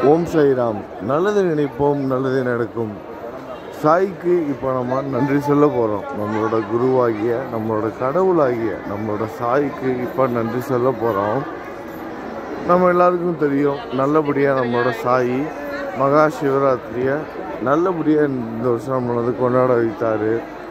ஓம் சாய்ராம் நல்லது நினைப்போம் நல்லது நடக்கும் சாய்க்கு இப்போ நம்ம நன்றி சொல்ல போகிறோம் நம்மளோட குருவாகிய நம்மளோட கடவுளாகிய நம்மளோட சாய்க்கு இப்போ நன்றி சொல்ல போகிறோம் நம்ம எல்லாருக்கும் தெரியும் நல்லபடியாக நம்மளோட சாயி மகா சிவராத்திரியை நல்லபடியாக இந்த வருஷம் நம்மளை வந்து கொண்டாட வைத்தார்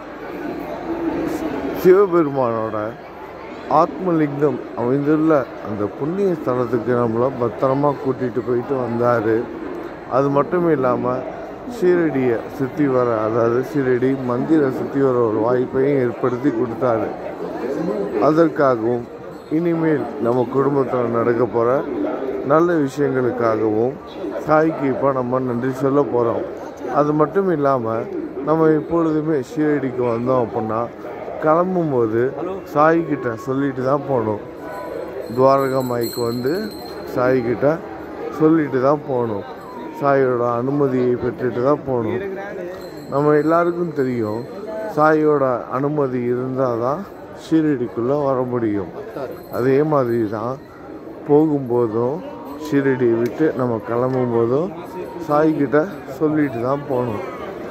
சிவபெருமானோட ஆத்மலிங்கம் அமைந்துள்ள அந்த புண்ணிய ஸ்தலத்துக்கு நம்மளை பத்திரமா கூட்டிகிட்டு போயிட்டு வந்தார் அது மட்டும் இல்லாமல் ஷீரடியை சுற்றி வர அதாவது ஷீரடி மந்திரை சுற்றி வர ஒரு வாய்ப்பையும் ஏற்படுத்தி கொடுத்தாரு அதற்காகவும் இனிமேல் நம்ம குடும்பத்தில் நடக்க போகிற நல்ல விஷயங்களுக்காகவும் சாய்க்கு இப்போ நம்ம நன்றி சொல்ல போகிறோம் அது மட்டும் இல்லாமல் நம்ம எப்பொழுதுமே ஷீரடிக்கு வந்தோம் அப்படின்னா கிளம்பும்போது சாய்கிட்ட சொல்லிட்டு தான் போகணும் துவாரகா மாய்க்கு வந்து சாய்கிட்ட சொல்லிட்டு தான் போகணும் சாயோட அனுமதியை பெற்றுட்டு தான் போகணும் நம்ம எல்லாருக்கும் தெரியும் சாயோட அனுமதி இருந்தால் தான் ஷீரடிக்குள்ளே வர முடியும் அதே மாதிரி தான் போகும்போதும் ஷீரடியை விட்டு நம்ம கிளம்பும் போதும் சாய்கிட்ட சொல்லிட்டு தான் போகணும்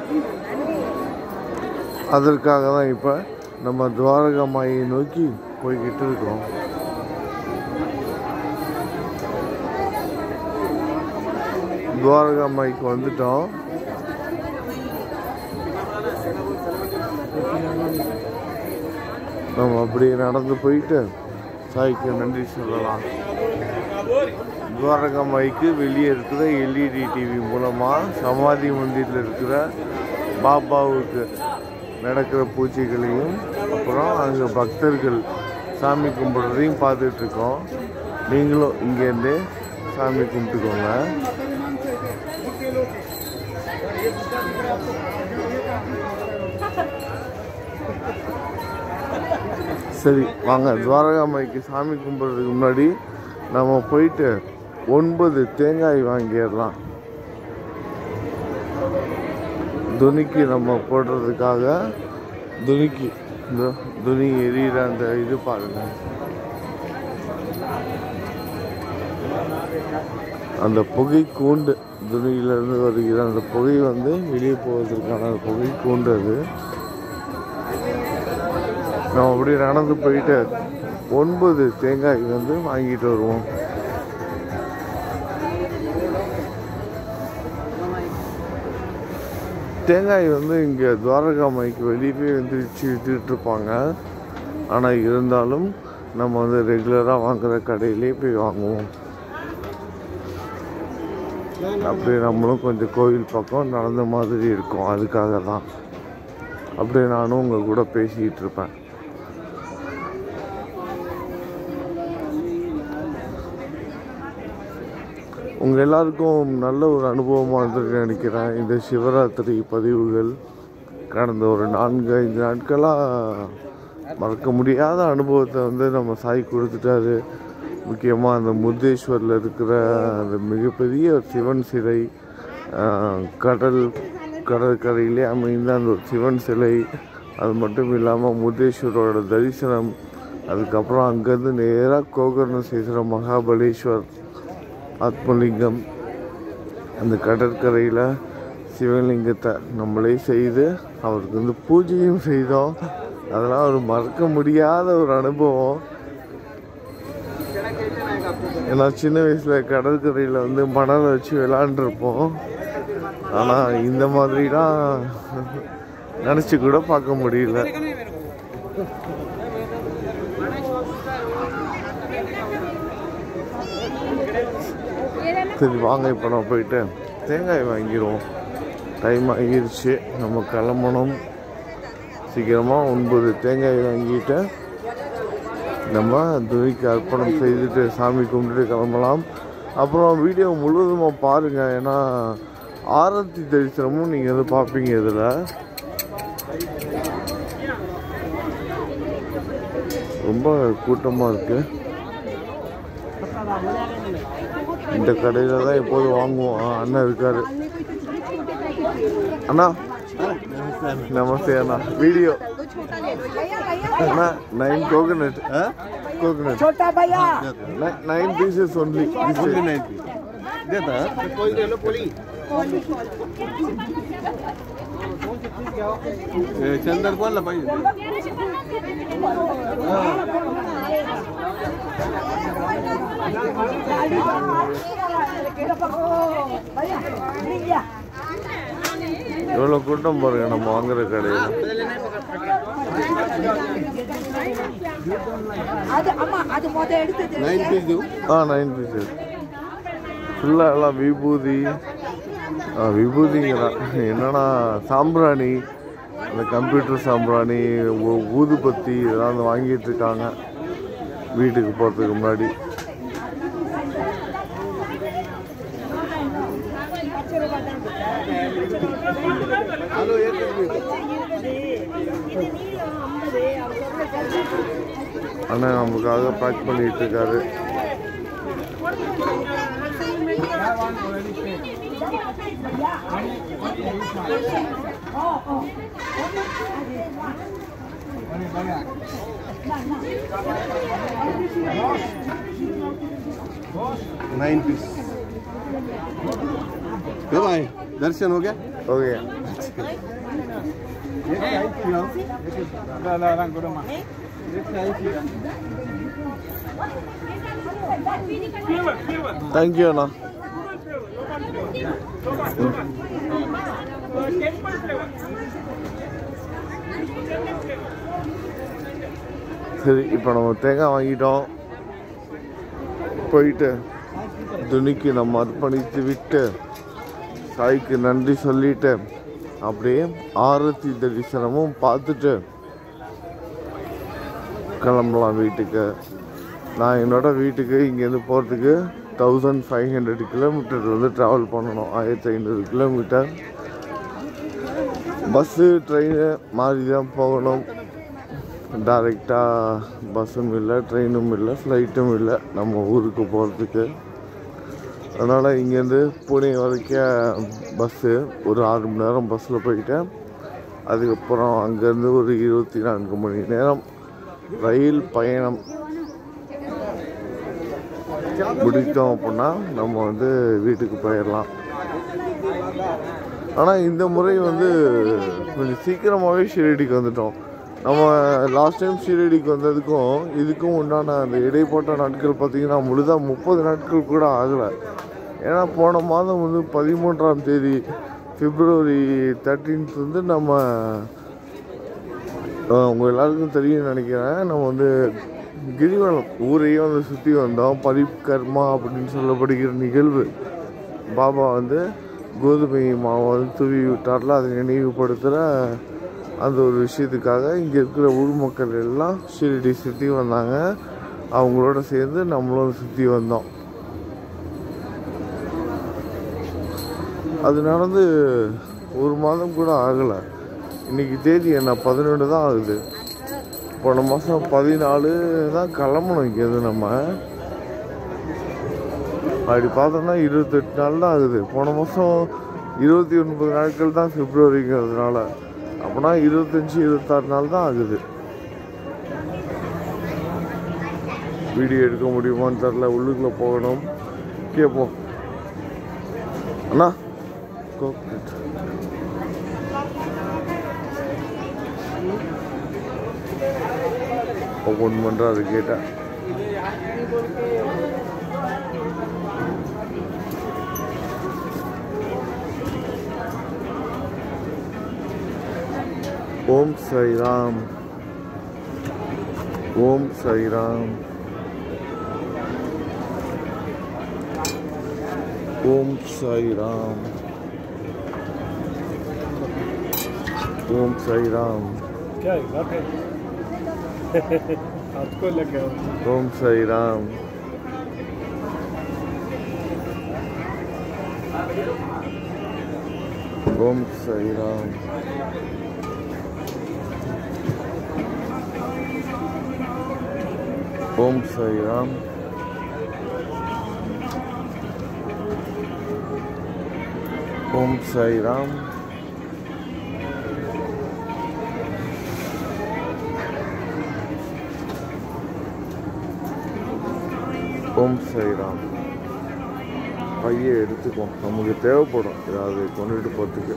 அதற்காக தான் இப்போ நம்ம துவாரகா மாயை நோக்கி போய்கிட்டு இருக்கோம் துவாரகா மாய்க்கு வந்துட்டோம் நம்ம அப்படியே நடந்து போயிட்டு சாய்க்கு நன்றி சொல்லலாம் துவாரகா மாய்க்கு வெளியே இருக்கிற எல்இடி டிவி மூலமாக சமாதி மந்திரில் இருக்கிற பாபாவுக்கு நடக்கிற பூஜைகளையும் அப்புறம் அங்கே பக்தர்கள் சாமி கும்பிட்றதையும் பார்த்துட்டு இருக்கோம் நீங்களும் இங்கேருந்து சாமி கும்பிட்டுக்கோங்க சரி வாங்க துவாரகாமைக்கு சாமி கும்பிட்றதுக்கு முன்னாடி நம்ம போயிட்டு ஒன்பது தேங்காய் வாங்கிடலாம் துணிக்கு நம்ம போடுறதுக்காக துணிக்கு இந்த துணி எரியிற அந்த இது பாருங்க அந்த புகை கூண்டு துணியிலிருந்து வருகிற அந்த புகை வந்து வெளியே போவதற்கான புகை கூண்டு அது நம்ம அப்படியே நடந்து போயிட்டு ஒன்பது தேங்காய் வந்து வாங்கிட்டு வருவோம் தேங்காய் வந்து இங்கே துவாரகா மைக்கு வெளியவே வந்துருச்சு வித்துட்டு இருப்பாங்க ஆனால் இருந்தாலும் நம்ம வந்து ரெகுலராக வாங்குற கடையிலே போய் வாங்குவோம் அப்படியே நம்மளும் கொஞ்சம் கோவில் பக்கம் நடந்த மாதிரி இருக்கும் அதுக்காக தான் அப்படியே நானும் உங்கள் கூட பேசிக்கிட்டு இருப்பேன் உங்கள் எல்லாருக்கும் நல்ல ஒரு அனுபவமாக இருந்திருக்கு நினைக்கிறேன் இந்த சிவராத்திரி பதிவுகள் கடந்த ஒரு நான்கு ஐந்து நாட்களாக மறக்க முடியாத அனுபவத்தை வந்து நம்ம சாய் கொடுத்துட்டாரு முக்கியமாக அந்த முத்தேஸ்வரில் இருக்கிற அந்த மிகப்பெரிய ஒரு சிவன் சிலை ஆஹ், கடல் கடற்கரையிலே அமைந்த அந்த ஒரு சிவன் சிலை அது மட்டும் இல்லாமல் முத்தேஸ்வரோட தரிசனம் அதுக்கப்புறம் அங்கேருந்து நேராக கோகர்ணசேஸ்வர மகாபலேஸ்வர் ஆத்மலிங்கம் அந்த கடற்கரையில் சிவலிங்கத்தை நம்மளே செய்து அவருக்கு வந்து பூஜையும் செய்தோம் அதெல்லாம் ஒரு மறக்க முடியாத ஒரு அனுபவம் ஏன்னா சின்ன வயசில் கடற்கரையில் வந்து மணலை வச்சு விளாண்டுருப்போம் ஆனால் இந்த மாதிரிலாம் நினச்சி கூட பார்க்க முடியல சரி வாங்க இப்போ நம்ம போயிட்டு தேங்காய் வாங்கிடுவோம் டைம் ஆகிருச்சு நம்ம கிளம்பணும் சீக்கிரமாக ஒன்பது தேங்காய் வாங்கிட்டு நம்ம துணிக்கு அர்ப்பணம் செய்துட்டு சாமி கும்பிட்டுட்டு கிளம்பலாம் அப்புறம் வீடியோ முழுவதுமாக பாருங்கள் ஏன்னா ஆரத்தி தரிசனமும் நீங்கள் வந்து பார்ப்பீங்க இதில் ரொம்ப கூட்டமாக இருக்குது இந்த கடையில் தான் எப்போதும் வாங்குவோம் ஆ, அண்ணன் இருக்காரு அண்ணா நமஸ்தே அண்ணா வீடியோ அண்ணா நைன் கோகனட் கோகனட் छोटा भैया nine pieces only Only nine piece. देता है कोई ले लो पोली ए, चंदन कोणला पाहिजे எவ்வளோ கூட்டம் பாருங்க நம்ம வாங்குற கடையில் அது அம்மா அது முத எடுத்தது நைன் பீஸ் दो ஆ நைன் பீஸஸ் ஃபுல்லாக எல்லாம் விபூதி ஆ விபூதிங்கிறான் என்னன்னா சாம்பிராணி அந்த கம்ப்யூட்டர் சாம்பிராணி ஊ- ஊதுபத்தி இதெல்லாம் வந்து வாங்கிட்டு இருக்காங்க வீட்டுக்கு போகிறதுக்கு முன்னாடி हेलो एक அண்ணன் நமக்காக பேக் பண்ணிட்டு இருக்காரு नाइन पीस कब आए दर्शन हो गया ஓகே தேங்க்யூ அண்ணா சரி இப்போ நம்ம தேங்காய் வாங்கிட்டோம் போயிட்டு துணிக்கு நம்ம அர்ப்பணித்து விட்டு சாய்க்கு நன்றி சொல்லிட்டு அப்படியே ஆரத்தி தரிசனமும் பார்த்துட்டு கிளம்பலாம் வீட்டுக்கு நான் என்னோட வீட்டுக்கு இங்கேருந்து போகிறதுக்கு தௌசண்ட் ஃபைவ் ஹண்ட்ரட் கிலோமீட்டர் வந்து ட்ராவல் பண்ணணும் ஆயிரத்தி ஐநூறு கிலோமீட்டர் பஸ்ஸு ட்ரெயின் மாறி தான் போகணும் டைரெக்டாக பஸ்ஸும் இல்லை ட்ரெயினும் இல்லை ஃப்ளைட்டும் இல்லை நம்ம ஊருக்கு போகிறதுக்கு அதனால் இங்கேருந்து புனே வரைக்கும் பஸ்ஸு ஒரு ஆறு மணி நேரம் பஸ்ஸில் போயிட்டேன் அதுக்கப்புறம் அங்கேருந்து ஒரு இருபத்தி நான்கு மணி நேரம் ரயில் பயணம் முடித்தோம் அப்படின்னா நம்ம வந்து வீட்டுக்கு போயிடலாம் ஆனால் இந்த முறை வந்து கொஞ்சம் சீக்கிரமாகவே ஷிரடிக்கு வந்துட்டோம் நம்ம லாஸ்ட் டைம் ஷிரடிக்கு வந்ததுக்கும் இதுக்கும் உண்டான அந்த இடைப்பட்ட நாட்கள் பார்த்திங்கன்னா முழுதாக முப்பது நாட்கள் கூட ஆகலை ஏன்னா போன மாதம் வந்து பதிமூன்றாம் தேதி பிப்ரவரி தேர்ட்டீன்த் வந்து நம்ம ஆஹ் உங்க எல்லாருக்கும் தெரியும்னு நினைக்கிறேன் நம்ம வந்து கிரிவலம் ஊரையே வந்து சுற்றி வந்தோம் பரிகர்மா அப்படின்னு சொல்லப்படுகிற நிகழ்வு பாபா வந்து கோதுமை மாவை வந்து தூவி விட்டார்ல அதை நினைவுபடுத்துகிற அந்த ஒரு விஷயத்துக்காக இங்கே இருக்கிற ஊர் மக்கள் எல்லாம் ஷிரடி சுற்றி வந்தாங்க அவங்களோட சேர்ந்து நம்மளும் சுற்றி வந்தோம் அது நடந்து ஒரு மாதம் கூட ஆகலை இன்னைக்கு தேதி என்ன பதினொன்று தான் ஆகுது போன மாதம் பதினாலு தான் கிளம்பணும் இங்கேருந்து நம்ம அப்படி பார்த்தோம்னா இருபத்தெட்டு நாள் தான் ஆகுது போன மாதம் இருபத்தி ஒன்பது நாட்கள் தான் பிப்ரவரிங்கிறதுனால அப்போனா இருபத்தஞ்சி இருபத்தாறு நாள் தான் ஆகுது வீடியோ எடுக்க முடியுமான்னு தெரில உள்ளுக்குள்ளே போகணும் கேட்போம் அண்ணா கோகனட் ஓப்பன் பண்ணுறாரு கேட்டா ஓம் சாய்ராம் ஓம் சாய்ராம் ஓம் சாய்ராம் ஓம் சாய்ராம் क्या है बात है आपको लग गया ஓம் சாய்ராம் ஓம் சாய்ராம் ஓம் சாய்ராம் ஓம் சாய்ராம் ஓம் சாய்ராம் பையை எடுத்துக்குவோம் நமக்கு தேவைப்படும் ஏதாவது கொண்டுட்டு போகிறதுக்கு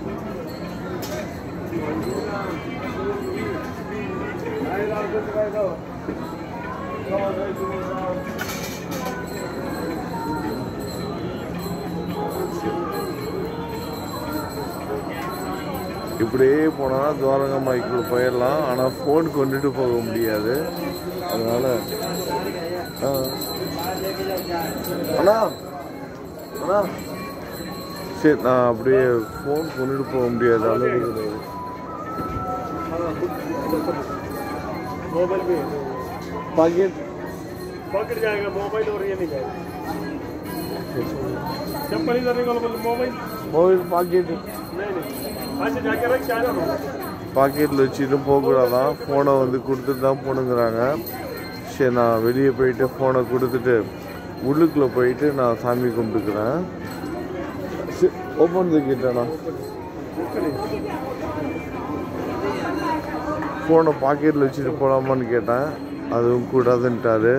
இப்படியே போனால் துவாரகா மைக்குள்ள போயிடலாம் ஆனால் ஃபோன் கொண்டுட்டு போக முடியாது அதனால ஆ. அண்ணா அண்ணா சரி நான் அப்படியே ஃபோன் கொண்டுட்டு போக முடியாது அளவு கிடையாது मोबाइल भी है பாக்கெட் पकड़ जाएगा मोबाइल और ये नहीं जाएगा चप्पल इधर निकालो बोले मोबाइल மொபைல் பாக்கெட் नहीं नहीं अच्छा जाके रख के आ जाओ பாக்கெட்டில் வச்சுட்டு போகக்கூடாதான் ஃபோனை வந்து கொடுத்துட்டு தான் போகணுங்கிறாங்க சரி நான் வெளியே போயிட்டு ஃபோனை கொடுத்துட்டு உள்ளுக்குள்ளே போயிட்டு நான் சாமி கும்பிட்டுக்கிறேன் ஓப்பன் கிட்டேண்ணா ஃபோனை பாக்கெட்டில் வச்சுட்டு போகலாமான்னு கேட்டேன் அதுவும் கூடாதுன்ட்டாரு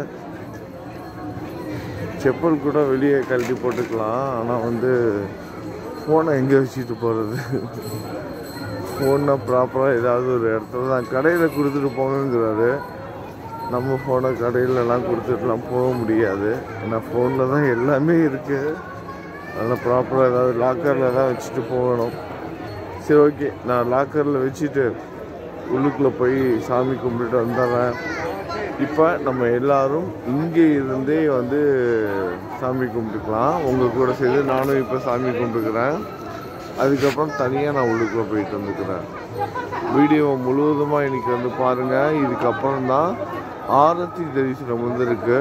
செப்பல் கூட வெளியே கழட்டி போட்டுக்கலாம் ஆனால் வந்து ஃபோனை எங்கே வச்சுட்டு போகிறது ஃபோனை ப்ராப்பராக ஏதாவது ஒரு இடத்துல தான் கடையில் கொடுத்துட்டு போங்கங்கிறாரு நம்ம ஃபோனை கடையிலலாம் கொடுத்துட்டுலாம் போக முடியாது ஏன்னா ஃபோனில் தான் எல்லாமே இருக்குது அதனால் ப்ராப்பராக ஏதாவது லாக்கரில் தான் வச்சுட்டு போகணும் சரி ஓகே நான் லாக்கரில் வச்சுட்டு உள்ளுக்குள்ளே போய் சாமி கும்பிட்டுட்டு வந்துடுறேன் இப்போ நம்ம எல்லாரும் இங்கே இருந்தே வந்து சாமி கும்பிட்டுக்கலாம் உங்கள் கூட சேர்ந்து நானும் இப்போ சாமி கும்பிட்டுக்கிறேன் அதுக்கப்புறம் தனியாக நான் உள்ளுக்குள்ளே போயிட்டு வந்துக்கிறேன் வீடியோ முழுவதுமாக இன்னைக்கு வந்து பாருங்கள் இதுக்கப்புறம் தான் ஆரத்தி தரிசனம் வந்து இருக்கு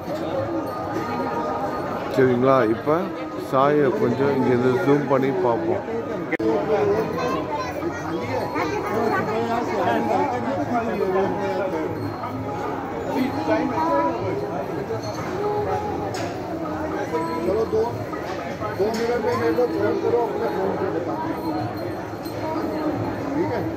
சரிங்களா இப்போ சாயை கொஞ்சம் இங்கேருந்து ஜூம் பண்ணி பார்ப்போம் चलो दो दो मिनट में मेरे को फोन करो अपने फोन पे बता ठीक है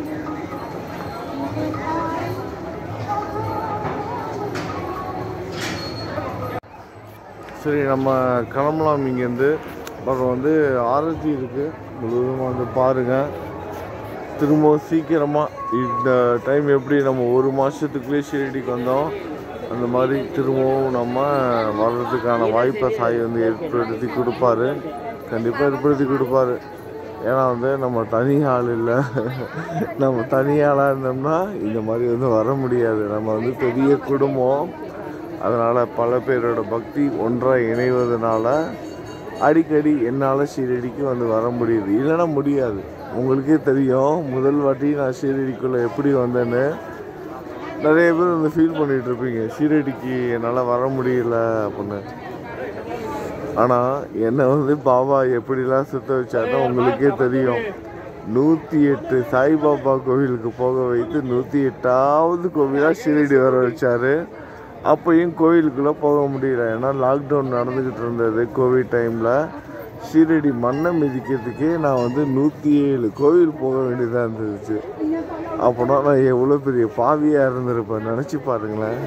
சரி நம்ம கிளம்பலாம் இங்கேருந்து அப்புறம் வந்து ஆரத்தி இருக்குது முழுவதுமாக வந்து பாருங்கள் திரும்பவும் சீக்கிரமாக இந்த டைம் எப்படி நம்ம ஒரு மாதத்துக்குள்ளே ஷீரடிக்கு வந்தோம் அந்த மாதிரி திரும்பவும் நம்ம வர்றதுக்கான வாய்ப்பை சாய் வந்து ஏற்படுத்தி கொடுப்பாரு கண்டிப்பாக ஏற்படுத்தி கொடுப்பாரு ஏன்னா வந்து நம்ம தனி ஆள் இல்லை நம்ம தனி ஆளாக இருந்தோம்னா இந்த மாதிரி வந்து வர முடியாது நம்ம வந்து பெரிய குடும்பம் அதனால் பல பேரோட பக்தி ஒன்றாக இணைவதனால அடிக்கடி என்னால் ஷீரடிக்கு வந்து வர முடியுது இல்லைன்னா முடியாது உங்களுக்கே தெரியும் முதல் வாட்டி நான் ஷீரடிக்குள்ளே எப்படி வந்தேன்னு நிறைய பேர் வந்து ஃபீல் பண்ணிட்டு இருப்பீங்க ஷீரடிக்கு என்னால் வர முடியல அப்படின்னு ஆனால் என்னை வந்து பாபா எப்படிலாம் சுத்த வச்சாருன்னு உங்களுக்கே தெரியும் நூற்றி எட்டு சாய்பாபா கோவிலுக்கு போக வைத்து நூற்றி எட்டாவது கோவிலாக ஷீரடி வர வச்சாரு அப்பயும் கோவிலுக்குள்ளே போக முடியல ஏன்னா லாக்டவுன் நடந்துக்கிட்டு இருந்தது கோவிட் டைமில் ஷீரடி மண்ணை மிதிக்கிறதுக்கே நான் வந்து நூற்றி ஏழு கோவில் போக வேண்டியதாக இருந்துச்சு அப்போனா நான் எவ்வளோ பெரிய பாவியாக இருந்திருப்பேன் நினச்சி பாருங்களேன்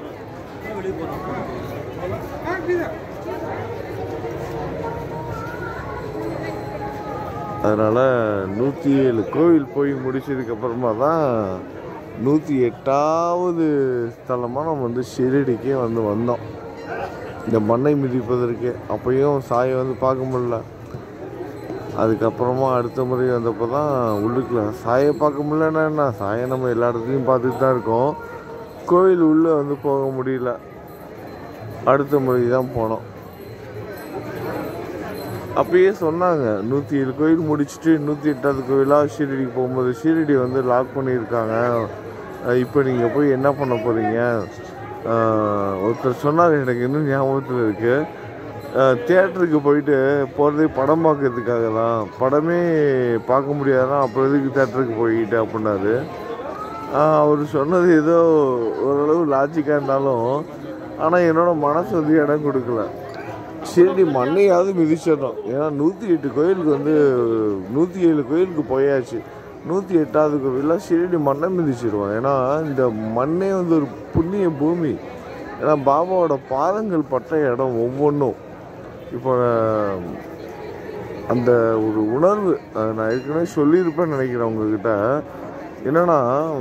அதனால் நூற்றி ஏழு கோவில் போய் முடிச்சதுக்கப்புறமா தான் நூற்றி எட்டாவது ஸ்தலமாக நம்ம வந்து ஷிரடிக்கே வந்து வந்தோம் இந்த மண்ணை மிதிப்பதற்கு அப்பயும் சாயை வந்து பார்க்க முடியல அதுக்கப்புறமா அடுத்த முறை வந்தப்போ தான் உள்ளுக்குள்ள சாயை பார்க்க முடியலன்னா என்ன சாயை நம்ம எல்லா இடத்துலையும் பார்த்துட்டு தான் இருக்கோம் கோவில் உள்ளே வந்து போக முடியல அடுத்த முறை தான் போனோம் அப்பயே சொன்னாங்க நூற்றி ஏழு கோயில் முடிச்சுட்டு நூற்றி எட்டாவது கோயிலாக ஷீரடிக்கு போகும்போது ஷீரடி வந்து லாக் பண்ணியிருக்காங்க அஹ் இப்போ நீங்கள் போய் என்ன பண்ண போகிறீங்க ஒருத்தர் சொன்னார் எனக்கு இன்னும் ஞாபகத்தில் இருக்குது தியேட்டருக்கு போயிட்டு போகிறதே படம் பார்க்கறதுக்காக தான் படமே பார்க்க முடியாதான் அப்புறம் எதுக்கு தேட்டருக்கு போய்கிட்டு அப்படின்னாரு ஆஹ் அவர் சொன்னது ஏதோ ஓரளவு லாஜிக்காக இருந்தாலும் ஆனால் என்னோட மனசு வந்து இடம் கொடுக்கல ஷீரடி மண்ணையாவது மிதிச்சிடணும் ஏன்னா நூற்றி எட்டு கோயிலுக்கு வந்து நூற்றி ஏழு கோயிலுக்கு போயாச்சு நூற்றி எட்டாவது கோவிலில் ஷீரடி மண்ணை மிதிச்சிடுவோம் ஏன்னா இந்த மண்ணே வந்து ஒரு புண்ணிய பூமி ஏன்னா பாபாவோட பாதங்கள் பட்ட இடம் ஒவ்வொன்றும் இப்போ அந்த ஒரு உணர்வு அதை நான் ஏற்கனவே சொல்லியிருப்பேன்னு நினைக்கிறேன் உங்ககிட்ட என்னன்னா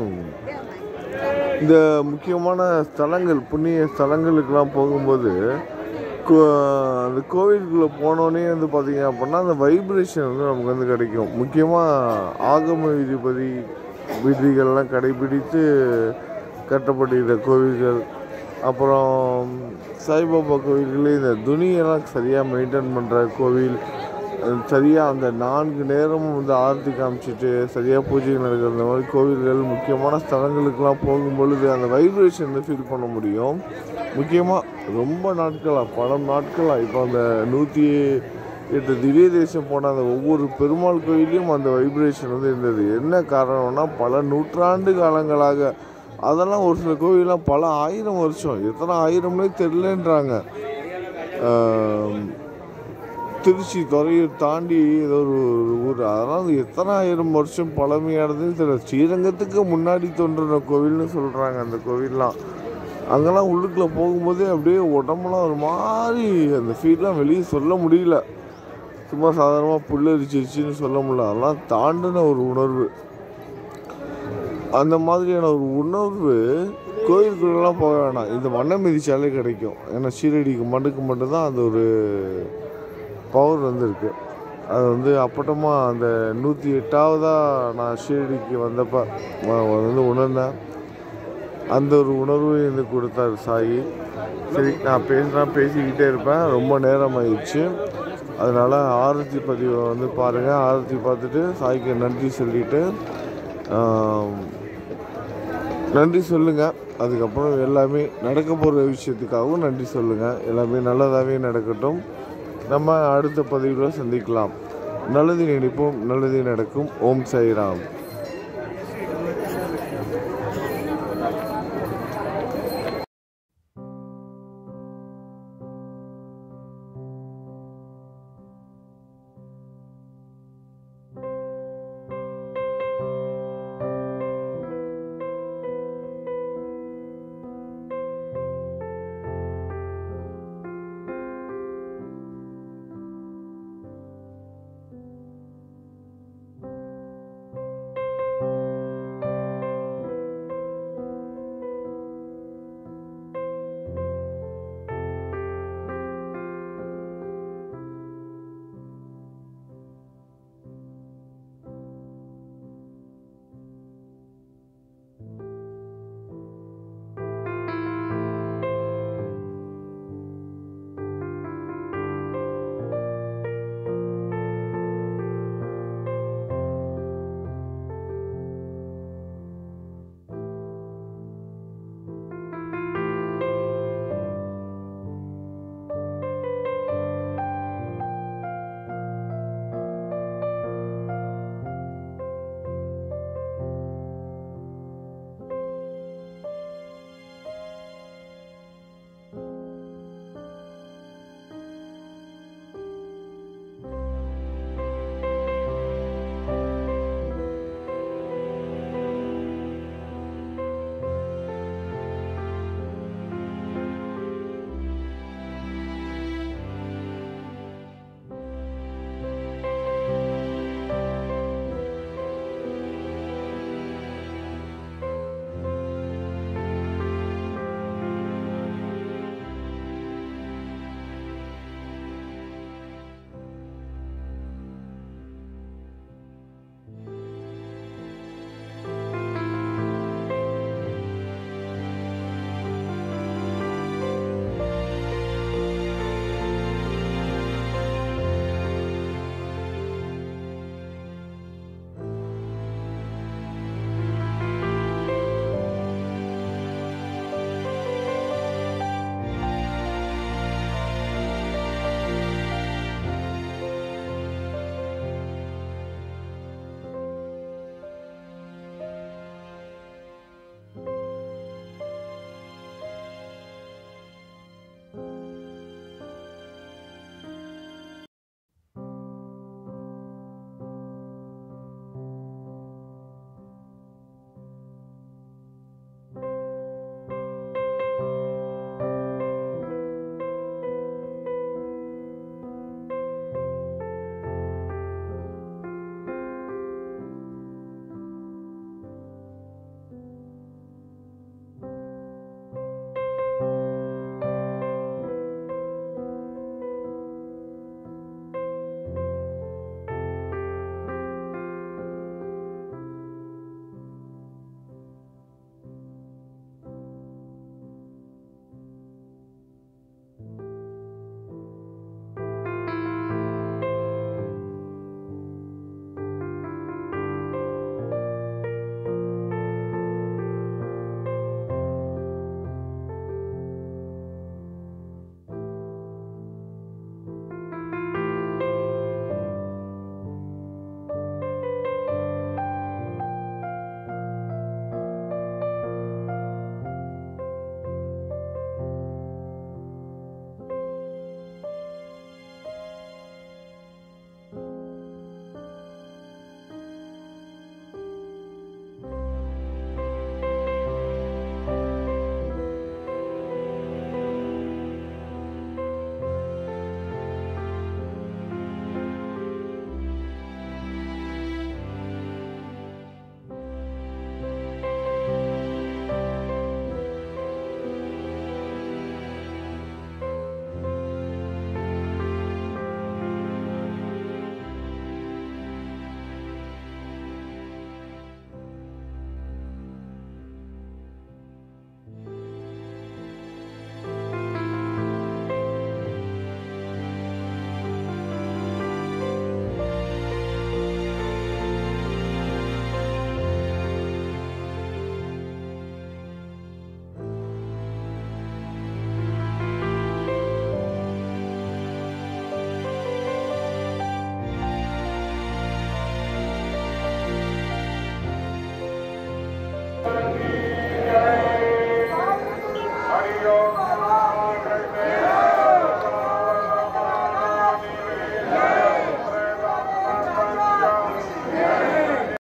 இந்த முக்கியமான ஸ்தலங்கள் புண்ணிய ஸ்தலங்களுக்கெல்லாம் போகும்போது கோ- அந்த கோவிலுக்குள்ளே போனோடனே வந்து பார்த்தீங்க அப்படின்னா அந்த வைப்ரேஷன் வந்து நமக்கு வந்து கிடைக்கும் முக்கியமாக ஆகம விதிபதி விதிகள்லாம் கடைபிடித்து கட்டப்பட்டிருக்கிற கோவில்கள் அப்புறம் சாய்பாபா கோவில்களே இந்த துணியெல்லாம் சரியாக மெயின்டைன் பண்ணுற கோவில் சரியாக அந்த நான்கு நேரமும் வந்து ஆரத்தி காமிச்சிட்டு சரியாக பூஜை நடக்கிற இந்த மாதிரி கோவில்கள் முக்கியமான ஸ்தலங்களுக்கெல்லாம் போகும்பொழுது அந்த வைப்ரேஷன் வந்து ஃபீல் பண்ண முடியும் முக்கியமாக ரொம்ப நாட்களாக பல நாட்களாக இப்போ அந்த நூற்றி எட்டு திவ்ய தேசம் போன அந்த ஒவ்வொரு பெருமாள் கோயிலையும் அந்த வைப்ரேஷன் வந்து இருந்தது என்ன காரணம்னா பல நூற்றாண்டு காலங்களாக அதெல்லாம் ஒரு சில கோவில்லாம் பல ஆயிரம் வருஷம் எத்தனை ஆயிரம்னே தெரிலன்றாங்க ஆம், திருச்சி துறையூர் தாண்டி ஏதோ ஒரு ஒரு ஊர் அதெல்லாம் அது எத்தனை ஆயிரம் வருஷம் பழமையானதுன்னு தெரியல ஸ்ரீரங்கத்துக்கு முன்னாடி தோன்றின கோவில்னு சொல்கிறாங்க அந்த கோவில்லாம் அங்கெல்லாம் உள்ளுக்குள்ளே போகும்போதே அப்படியே உடம்புலாம் ஒரு மாதிரி அந்த ஃபீல்லாம் வெளியே சொல்ல முடியல சும்மா சாதாரணமாக புல்லரிச்சிருச்சுன்னு சொல்ல முடியல அதெல்லாம் தாண்டின ஒரு உணர்வு அந்த மாதிரியான ஒரு உணர்வு கோயிலுக்குள்ளெல்லாம் போக வேணாம் இந்த மண்ணை மிதிச்சாலே கிடைக்கும் ஏன்னா ஷீரடிக்கு மண்ணுக்கு மட்டும்தான் அந்த ஒரு பவர் வந்திருக்கு அது வந்து அப்பட்டமா அந்த நூற்றி எட்டாவதாக நான் ஷீரடிக்கு வந்தப்போ நான் வந்து உணர்ந்தேன் அந்த ஒரு உணர்வு எனக்கு கொடுத்தாரு சாயி சரி நான் பேசுகிறேன் பேசிக்கிட்டே இருப்பேன் ரொம்ப நேரம் ஆயிடுச்சு அதனால் ஆரத்தி பதிவை வந்து பாருங்கள் ஆரத்தி பார்த்துட்டு சாய்க்கு நன்றி சொல்லிவிட்டு நன்றி சொல்லுங்கள் அதுக்கப்புறம் எல்லாமே நடக்க போகிற விஷயத்துக்காகவும் நன்றி சொல்லுங்கள் எல்லாமே நல்லதாகவே நடக்கட்டும் நம்ம அடுத்த பதிவில் சந்திக்கலாம் நல்லது நினைப்போம் நல்லது நடக்கும் ஓம் சாய்ராம்